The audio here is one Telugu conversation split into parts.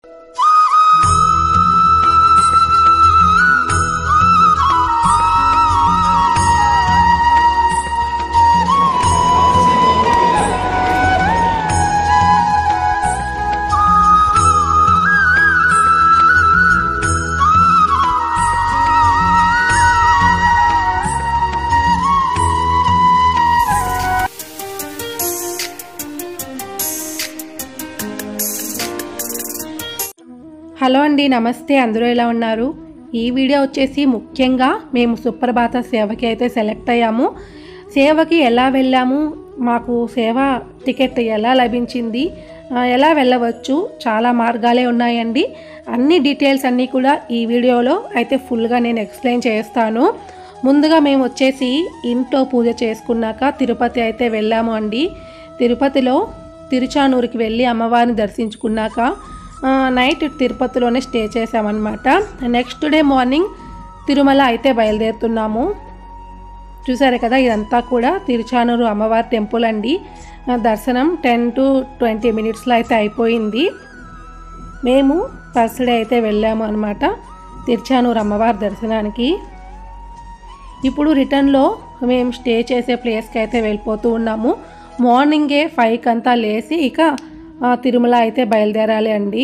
హలో అండి నమస్తే అందరూ ఎలా ఉన్నారు ఈ వీడియో వచ్చేసి ముఖ్యంగా మేము సుప్రభాత సేవకి అయితే సెలెక్ట్ అయ్యాము సేవకి ఎలా వెళ్ళాము మాకు సేవ టికెట్ ఎలా లభించింది ఆ, ఎలా వెళ్ళవచ్చు చాలా మార్గాలే ఉన్నాయండి అన్ని డీటెయిల్స్ అన్నీ కూడా ఈ వీడియోలో అయితే ఫుల్గా నేను ఎక్స్ప్లెయిన్ చేస్తాను ముందుగా మేము వచ్చేసి ఇంట్లో పూజ చేసుకున్నాక తిరుపతి అయితే వెళ్ళాము అండి తిరుపతిలో తిరుచానూరుకి వెళ్ళి అమ్మవారిని దర్శించుకున్నాక ఆ, నైట్ తిరుపతిలోనే స్టే చేసామన్నమాట నెక్స్ట్ డే మార్నింగ్ తిరుమల అయితే బయలుదేరుతున్నాము చూసారు కదా ఇదంతా కూడా తిరుచానూరు అమ్మవారి టెంపుల్ అండి ఆ, దర్శనం టెన్ టు ట్వంటీ మినిట్స్లో అయితే అయిపోయింది మేము థర్స్డే అయితే వెళ్ళాము అనమాట తిరుచానూరు అమ్మవారి దర్శనానికి ఇప్పుడు రిటర్న్లో మేము స్టే చేసే ప్లేస్కి అయితే వెళ్ళిపోతూ ఉన్నాము మార్నింగే ఫైవ్కి అంతా లేచి ఇక ఆ, తిరుమల అయితే బయలుదేరాలి అండి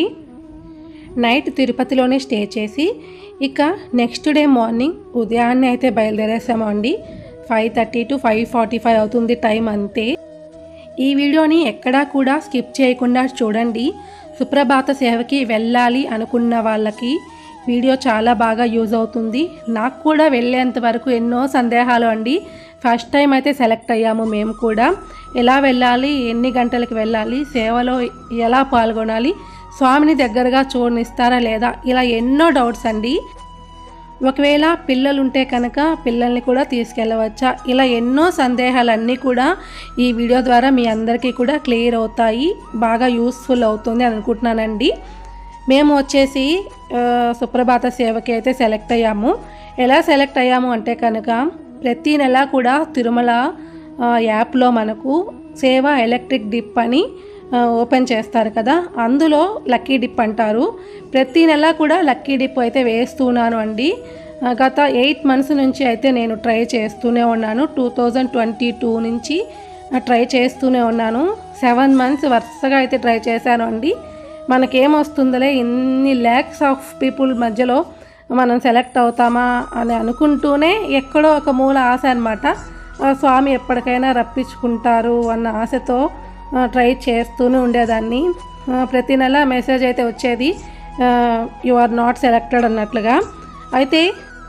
నైట్ తిరుపతిలోనే స్టే చేసి ఇక నెక్స్ట్ డే మార్నింగ్ ఉదయాన్నే అయితే బయలుదేరేసాము అండి five thirty to five forty five అవుతుంది టైం అంతే ఈ వీడియోని ఎక్కడా కూడా స్కిప్ చేయకుండా చూడండి సుప్రభాత సేవకి వెళ్ళాలి అనుకున్న వాళ్ళకి వీడియో చాలా బాగా యూజ్ అవుతుంది నాకు కూడా వెళ్ళేంత వరకు ఎన్నో సందేహాలు అండి ఫస్ట్ టైం అయితే సెలెక్ట్ అయ్యాము మేము కూడా ఎలా వెళ్ళాలి ఎన్ని గంటలకు వెళ్ళాలి సేవలో ఎలా పాల్గొనాలి స్వామిని దగ్గరగా చూడనిస్తారా లేదా ఇలా ఎన్నో డౌట్స్ అండి ఒకవేళ పిల్లలు ఉంటే కనుక పిల్లల్ని కూడా తీసుకెళ్ళవచ్చా ఇలా ఎన్నో సందేహాలన్నీ కూడా ఈ వీడియో ద్వారా మీ అందరికీ కూడా క్లియర్ అవుతాయి బాగా యూస్ఫుల్ అవుతుంది అని అనుకుంటున్నానండి మేము వచ్చేసి ఆ, సుప్రభాత సేవకి అయితే సెలెక్ట్ అయ్యాము ఎలా సెలెక్ట్ అయ్యాము అంటే కనుక ప్రతి నెల కూడా తిరుమల ఆ, యాప్లో మనకు సేవ ఎలక్ట్రిక్ డిప్ అని ఆ, ఓపెన్ చేస్తారు కదా అందులో లక్కీ డిప్ అంటారు ప్రతి నెల కూడా లక్కీ డిప్ అయితే వేస్తున్నాను అండి ఆ, గత ఎయిట్ మంత్స్ నుంచి అయితే నేను ట్రై చేస్తూనే ఉన్నాను టూ థౌజండ్ ట్వంటీ టూ నుంచి ఆ, ట్రై చేస్తూనే ఉన్నాను సెవెన్ మంత్స్ వరుసగా అయితే ట్రై చేశాను అండి మనకేమొస్తుందిలే ఇన్ని ల్యాక్స్ ఆఫ్ పీపుల్ మధ్యలో మనం సెలెక్ట్ అవుతామా అని అనుకుంటూనే ఎక్కడో ఒక మూల ఆశ అనమాట స్వామి ఎప్పటికైనా రప్పించుకుంటారు అన్న ఆశతో ఆ, ట్రై చేస్తూనే ఉండేదాన్ని ఆ, ప్రతి నెల మెసేజ్ అయితే వచ్చేది యు ఆర్ నాట్ సెలెక్టెడ్ అన్నట్లుగా అయితే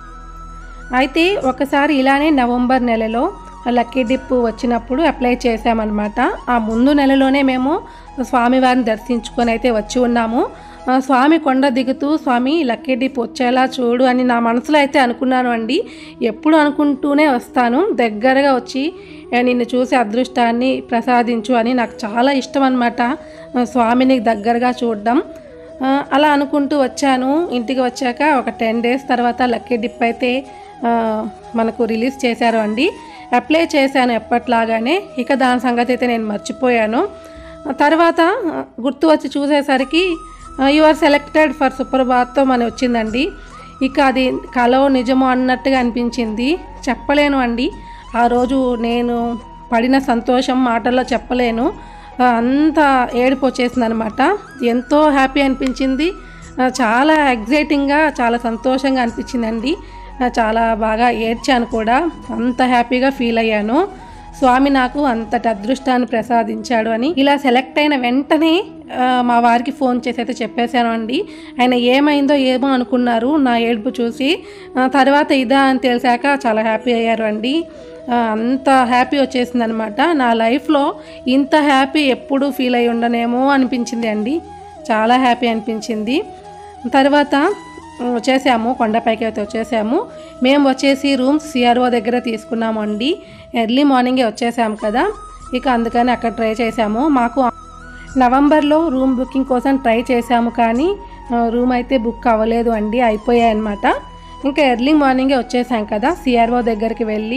అయితే ఒకసారి ఇలానే నవంబర్ నెలలో లక్కీ డిప్ వచ్చినప్పుడు అప్లై చేసామన్నమాట ఆ ముందు నెలలోనే మేము స్వామివారిని దర్శించుకొని అయితే వచ్చి ఉన్నాము ఆ, స్వామి కొండ దిగుతూ స్వామి లక్కీ డిప్ వచ్చేలా చూడు అని నా మనసులో అయితే అనుకున్నాను అండి ఎప్పుడు అనుకుంటూనే వస్తాను దగ్గరగా వచ్చి "ఏ, నిన్ను చూసి అదృష్టాన్ని ప్రసాదించు అని నాకు చాలా ఇష్టం అనమాట స్వామిని దగ్గరగా చూడడం ఆ, అలా అనుకుంటూ వచ్చాను ఇంటికి వచ్చాక ఒక టెన్ డేస్ తర్వాత లక్కీ డిప్ అయితే ఆ, మనకు రిలీజ్ చేశారు అండి అప్లై చేశాను ఎప్పట్లాగానే ఇక దాని సంగతి అయితే నేను మర్చిపోయాను ఆ తర్వాత ఆ, గుర్తు వచ్చి చూసేసరికి యు ఆర్ సెలెక్టెడ్ ఫర్ సుప్రభాత్తో అని వచ్చిందండి ఇక అది కలో నిజమో అన్నట్టుగా అనిపించింది చెప్పలేను అండి ఆ రోజు నేను పడిన సంతోషం మాటల్లో చెప్పలేను ఆ, అంత ఏడుపు వచ్చేసింది అనమాట ఎంతో హ్యాపీ అనిపించింది ఆ, చాలా ఎగ్జైటింగ్గా చాలా సంతోషంగా అనిపించిందండి ఆ, చాలా బాగా ఏడ్చాను కూడా అంత హ్యాపీగా ఫీల్ అయ్యాను స్వామి నాకు అంతటి అదృష్టాన్ని ప్రసాదించాడు అని ఇలా సెలెక్ట్ అయిన వెంటనే ఆ, మా వారికి ఫోన్ చేసి అయితే చెప్పేశాను అండి ఆయన ఏమైందో ఏమో అనుకున్నారు నా ఏడుపు చూసి ఆ, తర్వాత ఇదా అని తెలిసాక చాలా హ్యాపీ అయ్యారు అండి ఆ, అంత హ్యాపీ వచ్చేసింది అనమాట నా లైఫ్లో ఇంత హ్యాపీ ఎప్పుడు ఫీల్ అయి ఉండనేమో అనిపించింది అండి చాలా హ్యాపీ అనిపించింది తర్వాత ఉమ్, వచ్చేసాము కొండపైకి అయితే వచ్చేసాము మేము వచ్చేసి రూమ్స్ సిఆర్ఓ దగ్గర తీసుకున్నాము అండి ఎర్లీ మార్నింగే వచ్చేసాము కదా ఇక అందుకని అక్కడ ట్రై చేసాము మాకు నవంబర్లో రూమ్ బుకింగ్ కోసం ట్రై చేశాము కానీ ఆ, రూమ్ అయితే బుక్ అవ్వలేదు అండి అయిపోయాయి అనమాట ఇంకా ఎర్లీ మార్నింగే వచ్చేసాం కదా సిఆర్ఓ దగ్గరికి వెళ్ళి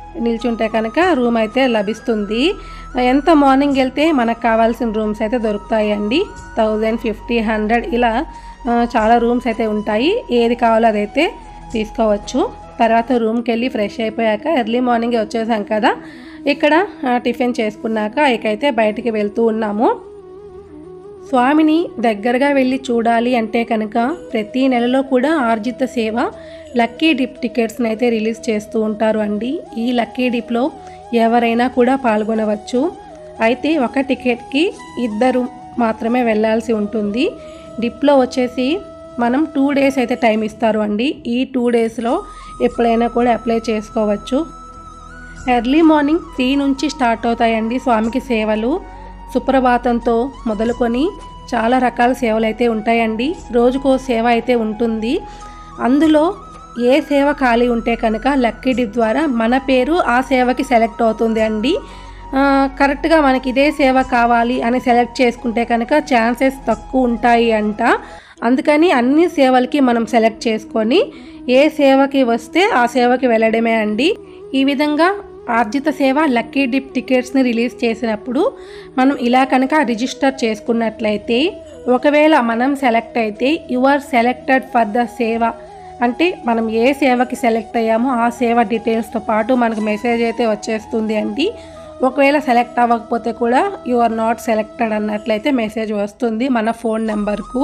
నిల్చుంటే కనుక రూమ్ అయితే లభిస్తుంది ఎంత మార్నింగ్ వెళ్తే మనకు కావాల్సిన రూమ్స్ అయితే దొరుకుతాయండి థౌజండ్ ఫిఫ్టీ హండ్రెడ్ ఇలా ఆ, చాలా రూమ్స్ అయితే ఉంటాయి ఏది కావాలో అదైతే తీసుకోవచ్చు తర్వాత రూమ్కి వెళ్ళి ఫ్రెష్ అయిపోయాక ఎర్లీ మార్నింగ్ వచ్చేసాం కదా ఇక్కడ ఆ, టిఫిన్ చేసుకున్నాక ఇకైతే బయటికి వెళ్తూ ఉన్నాము స్వామిని దగ్గరగా వెళ్ళి చూడాలి అంటే కనుక ప్రతి నెలలో కూడా ఆర్జిత సేవ లక్కీ డిప్ టికెట్స్ని అయితే రిలీజ్ చేస్తూ ఉంటారు అండి ఈ లక్కీ డిప్లో ఎవరైనా కూడా పాల్గొనవచ్చు అయితే ఒక టికెట్కి ఇద్దరు మాత్రమే వెళ్ళాల్సి ఉంటుంది డిప్లో వచ్చేసి మనం టూ డేస్ అయితే టైం ఇస్తారు అండి ఈ టూ డేస్లో ఎప్పుడైనా కూడా అప్లై చేసుకోవచ్చు ఎర్లీ మార్నింగ్ త్రీ నుంచి స్టార్ట్ అవుతాయండి స్వామికి సేవలు సుప్రభాతంతో మొదలుకొని చాలా రకాల సేవలు అయితే ఉంటాయండి రోజుకో సేవ అయితే ఉంటుంది అందులో ఏ సేవ ఖాళీ ఉంటే కనుక లక్కీ డిప్ ద్వారా మన పేరు ఆ సేవకి సెలెక్ట్ అవుతుంది అండి ఆ, కరెక్ట్గా మనకి ఇదే సేవ కావాలి అని సెలెక్ట్ చేసుకుంటే కనుక ఛాన్సెస్ తక్కువ ఉంటాయి అంట అందుకని అన్ని సేవలకి మనం సెలెక్ట్ చేసుకొని ఏ సేవకి వస్తే ఆ సేవకి వెళ్ళడమే అండి ఈ విధంగా ఆర్జిత సేవ లక్కీ డిప్ టికెట్స్ని రిలీజ్ చేసినప్పుడు మనం ఇలా కనుక రిజిస్టర్ చేసుకున్నట్లయితే ఒకవేళ మనం సెలెక్ట్ అయితే you are selected for the సేవ అంటే మనం ఏ సేవకి సెలెక్ట్ అయ్యామో ఆ సేవ డీటెయిల్స్తో పాటు మనకు మెసేజ్ అయితే వచ్చేస్తుంది అండి ఒకవేళ సెలెక్ట్ అవ్వకపోతే కూడా యు ఆర్ నాట్ సెలెక్టెడ్ అన్నట్లయితే మెసేజ్ వస్తుంది మన ఫోన్ నెంబర్కు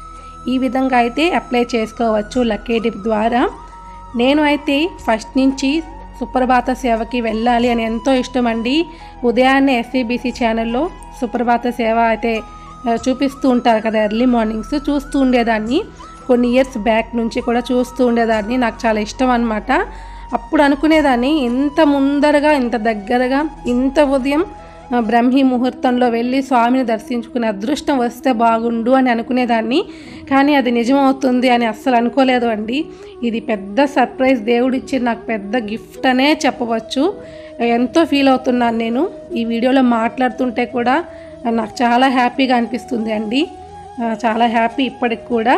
ఈ విధంగా అయితే అప్లై చేసుకోవచ్చు లక్కీ డిప్ ద్వారా నేను అయితే ఫస్ట్ నుంచి సుప్రభాత సేవకి వెళ్ళాలి అని ఎంతో ఇష్టం అండి ఉదయాన్నే ఎస్సీబీసీ ఛానల్లో సుప్రభాత సేవ అయితే ఆ, చూపిస్తూ ఉంటారు కదా ఎర్లీ మార్నింగ్స్ చూస్తూ ఉండేదాన్ని కొన్ని ఇయర్స్ బ్యాక్ నుంచి కూడా చూస్తూ ఉండేదాన్ని నాకు చాలా ఇష్టం అనమాట అప్పుడు అనుకునేదాన్ని ఇంత ముందరగా ఇంత దగ్గరగా ఇంత ఉదయం ఆ, బ్రహ్మీ ముహూర్తంలో వెళ్ళి స్వామిని దర్శించుకునే అదృష్టం వస్తే బాగుండు అని అనుకునేదాన్ని కానీ అది నిజమవుతుంది అని అస్సలు అనుకోలేదు అండి ఇది పెద్ద సర్ప్రైజ్ దేవుడు ఇచ్చిన నాకు పెద్ద గిఫ్ట్ అనే చెప్పవచ్చు ఎంతో ఫీల్ అవుతున్నాను నేను ఈ వీడియోలో మాట్లాడుతుంటే కూడా నాకు చాలా హ్యాపీగా అనిపిస్తుంది అండి ఆ, చాలా హ్యాపీ ఇప్పటికి కూడా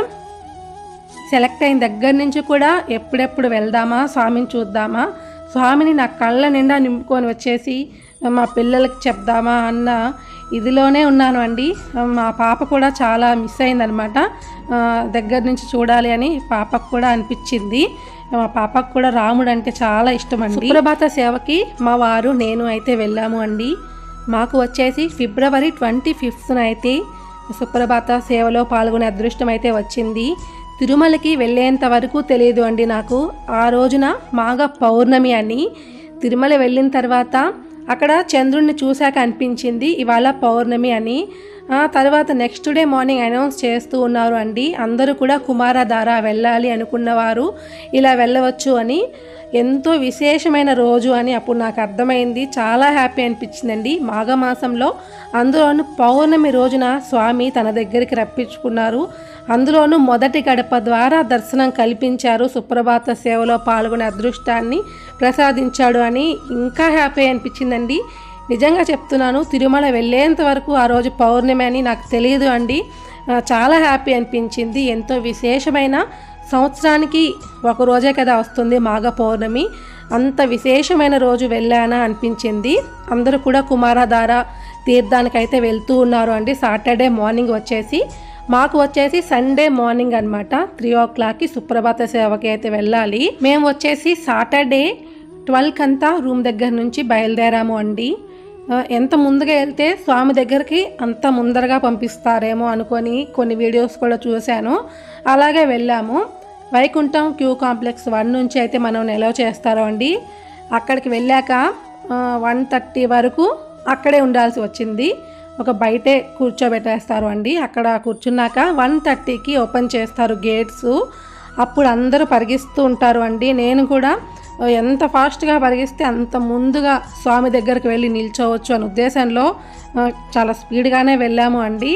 సెలెక్ట్ అయిన దగ్గర నుంచి కూడా ఎప్పుడెప్పుడు వెళ్దామా స్వామిని చూద్దామా స్వామిని నా కళ్ళ నిండా నింపుకొని వచ్చేసి మా పిల్లలకి చెప్దామా అన్న ఇదిలోనే ఉన్నాను అండి మా పాప కూడా చాలా మిస్ అయిందనమాట ఆ, దగ్గర నుంచి చూడాలి అని పాపకు కూడా అనిపించింది మా పాపకు కూడా రాముడు అంటే చాలా ఇష్టం అండి సుప్రభాత సేవకి మా వారు నేను అయితే వెళ్ళాము అండి మాకు వచ్చేసి ఫిబ్రవరి ట్వంటీ ఫిఫ్త్న అయితే సుప్రభాత సేవలో పాల్గొనే అదృష్టం అయితే వచ్చింది తిరుమలకి వెళ్ళేంత వరకు తెలియదు అండి నాకు ఆ రోజున మాఘ పౌర్ణమి అని తిరుమల వెళ్ళిన తర్వాత అక్కడ చంద్రుడిని చూశాక అనిపించింది ఇవాళ పౌర్ణమి అని ఆ తర్వాత నెక్స్ట్ డే మార్నింగ్ అనౌన్స్ చేస్తూ ఉన్నారు అండి అందరూ కూడా కుమారధార వెళ్ళాలి అనుకున్నవారు ఇలా వెళ్ళవచ్చు అని ఎంతో విశేషమైన రోజు అని అప్పుడు నాకు అర్థమైంది చాలా హ్యాపీ అనిపించిందండి మాఘమాసంలో అందులోనూ పౌర్ణమి రోజున స్వామి తన దగ్గరికి రప్పించుకున్నారు అందులోనూ మొదటి గడప ద్వారా దర్శనం కల్పించారు సుప్రభాత సేవలో పాల్గొనే అదృష్టాన్ని ప్రసాదించాడు అని ఇంకా హ్యాపీ అనిపించిందండి నిజంగా చెప్తున్నాను తిరుమల వెళ్ళేంత వరకు ఆ రోజు పౌర్ణమి అని నాకు తెలియదు అండి ఆ, చాలా హ్యాపీ అనిపించింది ఎంతో విశేషమైన సంవత్సరానికి ఒక రోజే కదా వస్తుంది మాఘ పౌర్ణమి అంత విశేషమైన రోజు వెళ్ళానా అనిపించింది అందరూ కూడా కుమారధార తీర్థానికైతే వెళ్తూ ఉన్నారు అండి సాటర్డే మార్నింగ్ వచ్చేసి మాకు వచ్చేసి సండే మార్నింగ్ అనమాట త్రీ ఓ క్లాక్కి సుప్రభాత సేవకి అయితే వెళ్ళాలి మేము వచ్చేసి సాటర్డే ట్వెల్వ్కి అంతా రూమ్ దగ్గర నుంచి బయలుదేరాము అండి ఆ, ఎంత ముందుగా వెళ్తే స్వామి దగ్గరికి అంత ముందరగా పంపిస్తారేమో అనుకొని కొన్ని వీడియోస్ కూడా చూశాను అలాగే వెళ్ళాము వైకుంఠం క్యూ కాంప్లెక్స్ వన్ నుంచి అయితే మనం నిలవ చేస్తారో అండి అక్కడికి వెళ్ళాక వన్ థర్టీ వరకు అక్కడే ఉండాల్సి వచ్చింది ఒక బయటే కూర్చోబెట్టేస్తారు అండి అక్కడ కూర్చున్నాక వన్ థర్టీకి ఓపెన్ చేస్తారు గేట్స్ అప్పుడు అందరూ పరిగిస్తూ ఉంటారు అండి నేను కూడా ఎంత ఫాస్ట్గా పరిగిస్తే అంత ముందుగా స్వామి దగ్గరికి వెళ్ళి నిల్చోవచ్చు అనే ఉద్దేశంలో ఆ, చాలా స్పీడ్గానే వెళ్ళాము అండి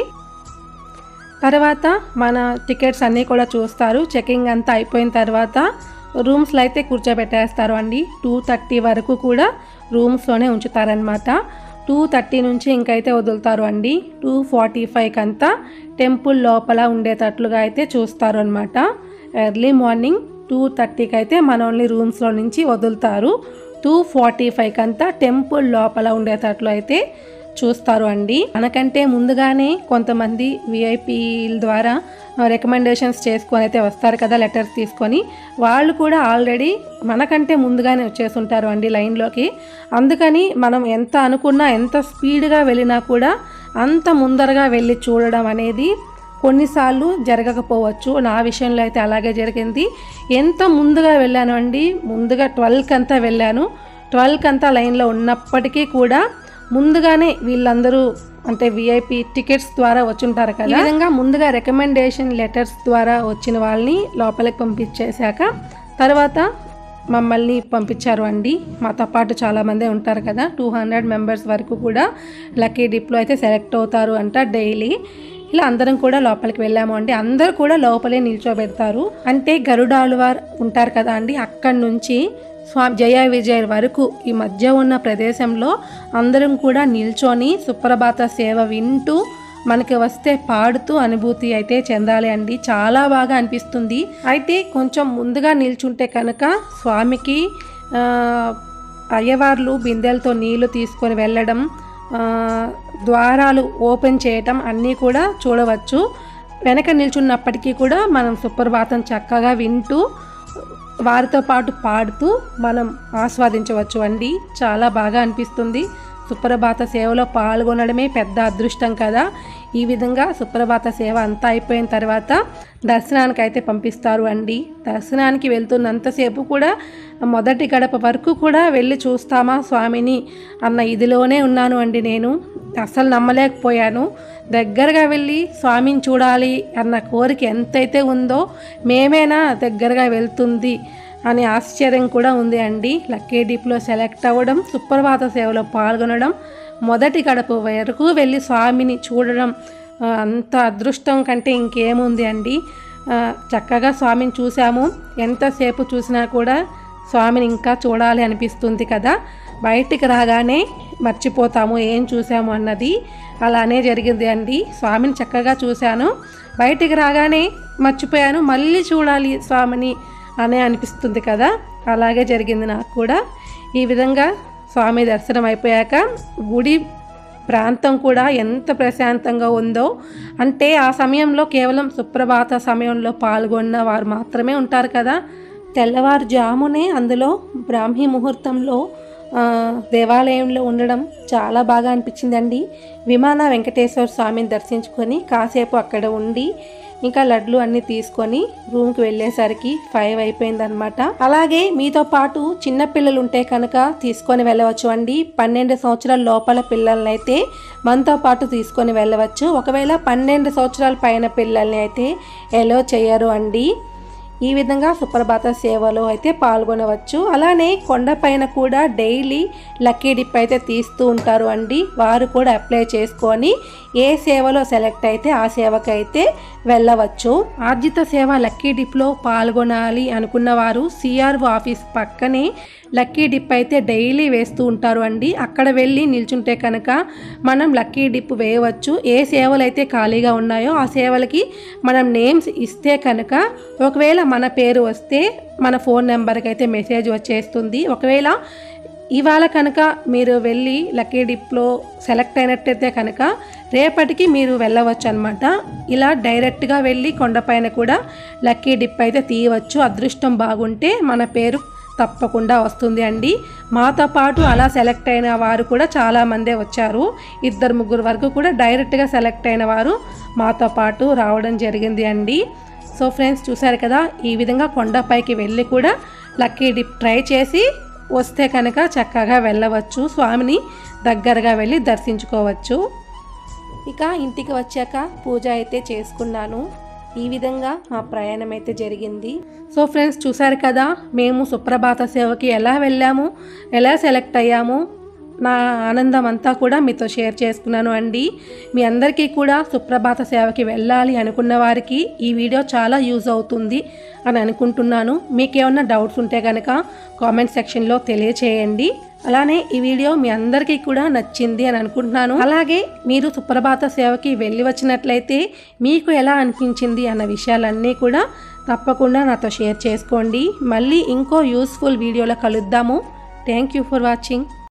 తర్వాత మన టికెట్స్ అన్నీ కూడా చూస్తారు చెకింగ్ అంతా అయిపోయిన తర్వాత రూమ్స్లో అయితే కూర్చోబెట్టేస్తారు అండి టూ థర్టీ వరకు కూడా రూమ్స్లోనే ఉంచుతారనమాట టూ థర్టీ నుంచి ఇంకైతే వదులుతారు అండి టూ ఫార్టీ ఫైవ్కి అంతా టెంపుల్ లోపల ఉండేటట్లుగా అయితే చూస్తారు అనమాట ఎర్లీ మార్నింగ్ టూ థర్టీకి అయితే మనల్ని రూమ్స్లో నుంచి వదులుతారు టూ ఫార్టీ ఫైవ్ అంతా టెంపుల్ లోపల ఉండేటట్లు అయితే చూస్తారు అండి మనకంటే ముందుగానే కొంతమంది విఐపీల ద్వారా రికమెండేషన్స్ చేసుకొని అయితే వస్తారు కదా లెటర్స్ తీసుకొని వాళ్ళు కూడా ఆల్రెడీ మనకంటే ముందుగానే వచ్చేస్తుంటారు అండి లైన్లోకి అందుకని మనం ఎంత అనుకున్నా ఎంత స్పీడ్గా వెళ్ళినా కూడా అంత ముందరగా వెళ్ళి చూడడం అనేది కొన్నిసార్లు జరగకపోవచ్చు నా విషయంలో అయితే అలాగే జరిగింది ఎంత ముందుగా వెళ్ళాను అండి ముందుగా ట్వెల్వ్కి అంతా వెళ్ళాను ట్వెల్వ్కి అంతా లైన్లో ఉన్నప్పటికీ కూడా ముందుగానే వీళ్ళందరూ అంటే విఐపి టికెట్స్ ద్వారా వచ్చుంటారు కదా ఈ విధంగా ముందుగా రికమెండేషన్ లెటర్స్ ద్వారా వచ్చిన వాళ్ళని లోపలికి పంపించేశాక తర్వాత మమ్మల్ని పంపించారు అండి మాతో పాటు చాలామంది ఉంటారు కదా టూ హండ్రెడ్ మెంబర్స్ వరకు కూడా లక్కీ డిప్లో అయితే సెలెక్ట్ అవుతారు అంట డైలీ ఇలా అందరం కూడా లోపలికి వెళ్ళాము అండి అందరూ కూడా లోపలే నిల్చోబెడతారు అంటే గరుడాలువార్ ఉంటారు కదా అండి అక్కడి నుంచి స్వామి జయ విజయ్ వరకు ఈ మధ్య ఉన్న ప్రదేశంలో అందరం కూడా నిల్చొని సుప్రభాత సేవ వింటూ మనకి వస్తే పాడుతూ అనుభూతి అయితే చెందాలి అండి చాలా బాగా అనిపిస్తుంది అయితే కొంచెం ముందుగా నిల్చుంటే కనుక స్వామికి ఆ, అయ్యవార్లు బిందెలతో నీళ్లు తీసుకొని వెళ్ళడం ఆ, ద్వారాలు ఓపెన్ చేయటం అన్నీ కూడా చూడవచ్చు వెనక నిల్చున్నప్పటికీ కూడా మనం సుప్రభాతం చక్కగా వింటూ వారితో పాటు పాడుతూ మనం ఆస్వాదించవచ్చు అండి చాలా బాగా అనిపిస్తుంది సుప్రభాత సేవలో పాల్గొనడమే పెద్ద అదృష్టం కదా ఈ విధంగా సుప్రభాత సేవ అంతా అయిపోయిన తర్వాత దర్శనానికి అయితే పంపిస్తారు అండి దర్శనానికి వెళ్తున్నంతసేపు కూడా మొదటి గడప వరకు కూడా వెళ్ళి చూస్తామా స్వామిని అన్న ఇదిలోనే ఉన్నాను అండి నేను అసలు నమ్మలేకపోయాను దగ్గరగా వెళ్ళి స్వామిని చూడాలి అన్న కోరిక ఎంతైతే ఉందో మేమేనా దగ్గరగా వెళ్తుంది అనే ఆశ్చర్యం కూడా ఉంది అండి లక్కీ డీప్లో సెలెక్ట్ అవ్వడం సుప్రభాత సేవలో పాల్గొనడం మొదటి గడప వరకు వెళ్ళి స్వామిని చూడడం ఆ, అంత అదృష్టం కంటే ఇంకేముంది అండి ఆ, చక్కగా స్వామిని చూసాము ఎంతసేపు చూసినా కూడా స్వామిని ఇంకా చూడాలి అనిపిస్తుంది కదా బయటికి రాగానే మర్చిపోతాము ఏం చూసాము అన్నది అలానే జరిగింది అండి స్వామిని చక్కగా చూశాను బయటికి రాగానే మర్చిపోయాను మళ్ళీ చూడాలి స్వామిని అనే అనిపిస్తుంది కదా అలాగే జరిగింది నాకు కూడా ఈ విధంగా స్వామి దర్శనం అయిపోయాక గుడి ప్రాంతం కూడా ఎంత ప్రశాంతంగా ఉందో అంటే ఆ సమయంలో కేవలం సుప్రభాత సమయంలో పాల్గొన్న వారు మాత్రమే ఉంటారు కదా తెల్లవారుజామునే అందులో బ్రాహ్మీ ముహూర్తంలో ఆ, దేవాలయంలో ఉండడం చాలా బాగా అనిపించిందండి విమాన వెంకటేశ్వర స్వామిని దర్శించుకొని కాసేపు అక్కడ ఉండి ఇంకా లడ్లు అన్నీ తీసుకొని రూమ్కి వెళ్ళేసరికి ఫైవ్ అయిపోయిందనమాట అలాగే మీతో పాటు చిన్న పిల్లలు ఉంటే కనుక తీసుకొని వెళ్ళవచ్చు అండి పన్నెండు సంవత్సరాల లోపల పిల్లల్ని అయితే మనతో పాటు తీసుకొని వెళ్ళవచ్చు ఒకవేళ పన్నెండు సంవత్సరాల పైన పిల్లల్ని అయితే ఎలో చేయరు అండి ఈ విధంగా సుప్రభాత సేవలో అయితే పాల్గొనవచ్చు అలానే కొండపైన కూడా డైలీ లక్కీ డిప్ అయితే తీస్తూ ఉంటారు అండి వారు కూడా అప్లై చేసుకొని ఏ సేవలో సెలెక్ట్ అయితే ఆ సేవకి అయితే వెళ్ళవచ్చు ఆర్జిత సేవ లక్కీ డిప్లో పాల్గొనాలి అనుకున్న వారు సిఆర్ఓ ఆఫీస్ పక్కనే లక్కీ డిప్ అయితే డైలీ వేస్తూ ఉంటారు అండి అక్కడ వెళ్ళి నిల్చుంటే కనుక మనం లక్కీ డిప్ వేయవచ్చు ఏ సేవలు అయితే ఖాళీగా ఉన్నాయో ఆ సేవలకి మనం నేమ్స్ ఇస్తే కనుక ఒకవేళ మన పేరు వస్తే మన ఫోన్ నెంబర్కి అయితే మెసేజ్ వచ్చేస్తుంది ఒకవేళ ఇవాళ కనుక మీరు వెళ్ళి లక్కీ డిప్లో సెలెక్ట్ అయినట్టయితే కనుక రేపటికి మీరు వెళ్ళవచ్చు అనమాట ఇలా డైరెక్ట్గా వెళ్ళి కొండపైన కూడా లక్కీ డిప్ అయితే తీయవచ్చు అదృష్టం బాగుంటే మన పేరు తప్పకుండా వస్తుంది అండి మాతో పాటు అలా సెలెక్ట్ అయిన వారు కూడా చాలామందే వచ్చారు ఇద్దరు ముగ్గురు వరకు కూడా డైరెక్ట్గా సెలెక్ట్ అయిన వారు మాతో పాటు రావడం జరిగింది అండి సో ఫ్రెండ్స్ చూసారు కదా ఈ విధంగా కొండపైకి వెళ్ళి కూడా లక్కీ డిప్ ట్రై చేసి వస్తే కనుక చక్కగా వెళ్ళవచ్చు స్వామిని దగ్గరగా వెళ్ళి దర్శించుకోవచ్చు ఇక ఇంటికి వచ్చాక పూజ అయితే చేసుకున్నాను ఈ విధంగా మా ప్రయాణం అయితే జరిగింది సో ఫ్రెండ్స్ చూసారు కదా మేము సుప్రభాత సేవకి ఎలా వెళ్ళాము ఎలా సెలెక్ట్ అయ్యాము నా ఆనందం అంతా కూడా మీతో షేర్ చేసుకున్నాను అండి మీ అందరికీ కూడా సుప్రభాత సేవకి వెళ్ళాలి అనుకున్న వారికి ఈ వీడియో చాలా యూజ్ అవుతుంది అని అనుకుంటున్నాను మీకు ఏమన్నా డౌట్స్ ఉంటే కనుక కామెంట్ సెక్షన్లో తెలియచేయండి అలానే ఈ వీడియో మీ అందరికీ కూడా నచ్చింది అని అనుకుంటున్నాను అలాగే మీరు సుప్రభాత సేవకి వెళ్ళి వచ్చినట్లయితే మీకు ఎలా అనిపించింది అన్న విషయాలన్నీ కూడా తప్పకుండా నాతో షేర్ చేసుకోండి మళ్ళీ ఇంకో యూస్ఫుల్ వీడియోలో కలుద్దాము థ్యాంక్ యూ ఫర్ వాచింగ్